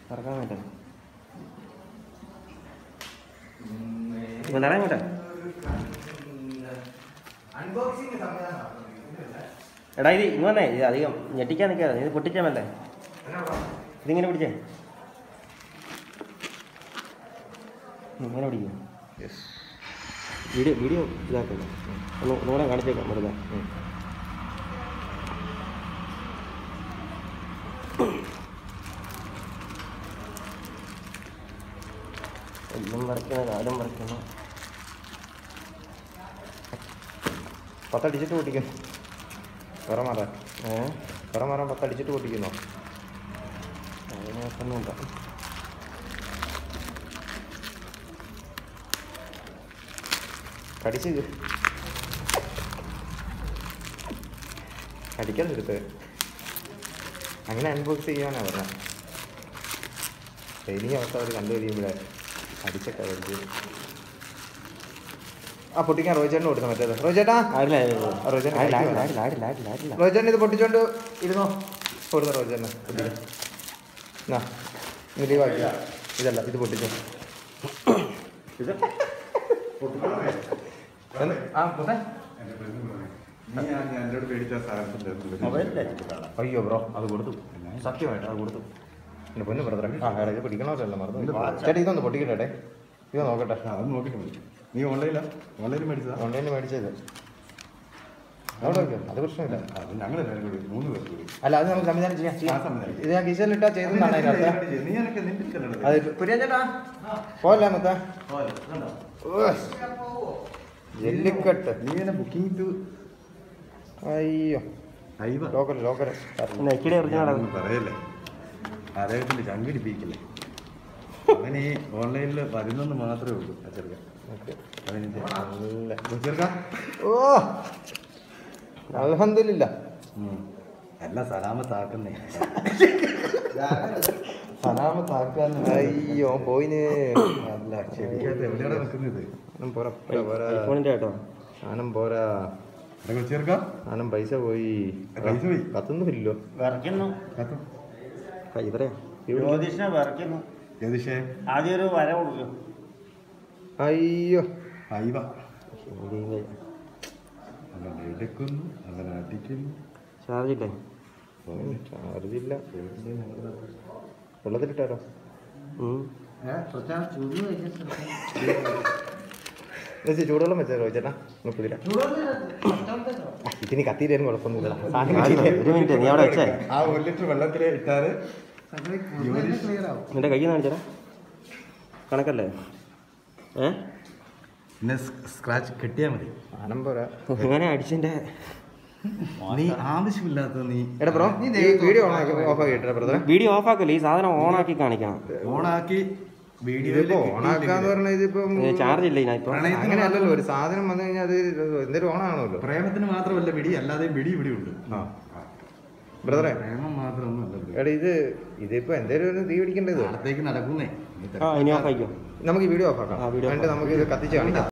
തുറക്കാൻ പറ്റും ഇങ്ങോട്ടാ ഇങ്ങോട്ടാ അൺബോക്സിംഗ് സംവിധാനം എടാ ഇത് ഇങ്ങ് വന്നേ ഇത് അധികം ഞെട്ടിക്കാൻ നിൽക്കാതെ ഇത് പൊട്ടിച്ചാൽ മല്ലേ ഇതിങ്ങനെ പിടിച്ചേ ഉം, ഇങ്ങനെ പിടിക്കും വീഡിയോ വീഡിയോ ഇതാക്കില്ല ഒന്ന് ഒന്നുകൂടെ കാണിച്ചേക്കാം വെറുതെ ഉം. എല്ലാം വരയ്ക്കണം കാലും വരയ്ക്കണം പത്തടിച്ചിട്ട് പൊട്ടിക്കുന്നു വേറെ മാറാൻ ഏ വേറെ മാറാൻ പത്തടിച്ചിട്ട് പൊട്ടിക്കുന്നോ അതിനകത്തൊന്നുമില്ല കടിച്ച് കടിക്കാൻ എടുത്ത് അങ്ങനെ അൺബോക്സ് ചെയ്യാനാ പറഞ്ഞത് ട്രെയിനിങ് അവസ്ഥ അവർ കണ്ടു കഴിയുമ്പോഴേ അടിച്ചൊക്കെ അടിച്ച് ആ പൊട്ടിക്കാൻ റോജേട്ടന് കൊടുക്കണം മറ്റേത് റോജേട്ടാ ആടില്ല റോജേട്ടൻ ആടില്ല കഴിക്കുവാ. ആടില്ല ആടില്ല ആടില്ല ആടില്ല റോജേട്ടൻ ഇത് പൊട്ടിച്ചോണ്ട് ഇരുന്നോ കൊടുത്ത റോജേട്ടന് പൊട്ടിക്കാം എന്നാ ഇത് ലീവാക്കി ഇതല്ല ഇത് പൊട്ടിച്ചോ ഇത് എന്ന്? ആ മുത്തേ നീ ആ ഞാൻ എന്നോട് പേടിച്ച സാധനത്തിന്റെ മൊബൈലില്ലേ? അയ്യോ ബ്രോ അത് കൊടുത്തു സത്യമായിട്ട് അത് കൊടുത്തു എൻ്റെ പൊന്നു ബ്രദറെ ആ എടാ ഇത് പിടിക്കണമല്ലോ മറന്നു ചേട്ടാ ഇതൊന്ന് പൊട്ടിക്കട്ടെ ഇത് നോക്കട്ടെ അത് നോക്കിട്ട് മതി നീ ഓൺലൈനിലാ ഓൺലൈനിൽ മേടിച്ചതാ ഓൺലൈനിൽ മേടിച്ചത് അവിടെ വെക്കും അത് പ്രശ്നമില്ല അത് ഞങ്ങൾ എല്ലാവരും കൂടി മൂന്ന് പേർ കൂടി അല്ല അത് നമുക്ക് സംവിധാനം ചെയ്യാം ആ ചെയ്യാം. സംവിധാനം. ഇത് ഞാൻ കിച്ചണിലിട്ടാ ചെയ്തെന്നാണ് അതിനർത്ഥം നീ എനിക്ക് നിന്റെ കണ്ടത് അത് കുര്യൻ ചേട്ടാ പോയല്ല മുത്ത ജെല്ലിക്കെട്ട് നീ എന്നെ ബുക്കിംഗ് ടു അയ്യോ അയ്യ ലോക്കൽ ലോക്കൽ നെക്കിടെ ഒറിജിനൽ ഒന്നും പറയല്ലേ അദ്ദേഹത്തിന്റെ ചങ്കിടിപ്പിക്കില്ലേ അവൻ ഈ ഓൺലൈനിൽ വരുന്നെന്ന് മാത്രമേ ഉള്ളൂ ആ ചെറുക്കൻ അവനിന്റെ നല്ല ചെറുക്ക ഓ അൽഹംദുലില്ല എല്ലാം സലാമത്താക്കുന്നേ സലാമത്താക്കാന്ന് അയ്യോ പോയിന് അല്ല ചെടിക്കകത്ത് എവിടെയാണ് നിൽക്കുന്നത് സാധനം പോരാ പോരാ പോരാ ഐഫോണിന്റെ കേട്ടോ സാധനം പോരാ ചെറുക്ക സാധനം പൈസ പോയി പൈസ പോയി? കത്തുന്നില്ലല്ലോ വിറയ്ക്കുന്നു കത്തും ഇവരെയാ ജ്യോതിഷിനെ വിറയ്ക്കുന്നു ജ്യോതിഷേ ആദ്യം ഒരു വര കൊടുക്കും അയ്യോ അയ്യ ഹിന്ദിയിലെ അങ്ങനെ എടുക്കുന്നു അങ്ങനെ അടിക്കുന്നു ചാർജ് ഇല്ലേ ചാർജില്ല വെള്ളത്തിലിട്ടാലോ ഉം. ചേച്ചി ചൂടുവെള്ളം വെച്ചാലോ ചേട്ടാ നോക്കില്ല ഇതിന് കത്തിയില്ലാലും കുഴപ്പമൊന്നുമില്ല സാധനം ആടില്ല. കിട്ടിയില്ലേ? ഒരു മിനിറ്റ് നീ അവിടെ വെച്ചേ ആ ഒരു ലിറ്റർ വെള്ളത്തിൽ ഇട്ടാല് നിന്റെ കയ്യിൽ നിന്ന് കാണിച്ചടാ കണക്കല്ലേ ഏ പിന്നെ സ്ക്രാച്ച് കെട്ടിയാൽ മതി സാധനം പോരാ ഇങ്ങനെ അടിച്ചതിന്റെ നീ ആവശ്യമില്ലാത്ത നീ എടാ ബ്രോ ഈ വീഡിയോ ഓൺ ആക്കി ഓഫ് ആക്കി ഇട്ടാ ബ്രദറെ വീഡിയോ ഓഫ് ആക്കല്ലേ ഈ സാധനം ഓൺ ആക്കി കാണിക്കണം ഓണാക്കി വീഡിയോ ഇതിപ്പോ ഓണാക്കാന്ന് പറഞ്ഞാൽ ഇതിപ്പം ചാർജ് ഇല്ല ഇതിനകത്ത് അങ്ങനെയല്ലല്ലോ ഒരു സാധനം വന്നു കഴിഞ്ഞാൽ അത് എന്തൊരു ഓണാണല്ലോ പ്രേമത്തിന് മാത്രമല്ല പിടി അല്ലാതെ പിടി ഇവിടെ ഉണ്ട് ആ ബ്രദറെ പ്രേമം മാത്രമൊന്നും അല്ല ഇവിടെ. എടാ ഇത് ഇതിപ്പോ എന്തേലും ഒന്ന് തീ പിടിക്കേണ്ടത് നാളത്തേക്ക് നടക്കുന്നേ ആ ഇനി ഓഫ് ആയിക്കോ നമുക്ക് ഈ വീഡിയോ ഓഫ് ആക്കാം ആ, വീഡിയോ off എന്നിട്ട് നമുക്ക് ഇത് കത്തിച്ച് കാണിക്കാം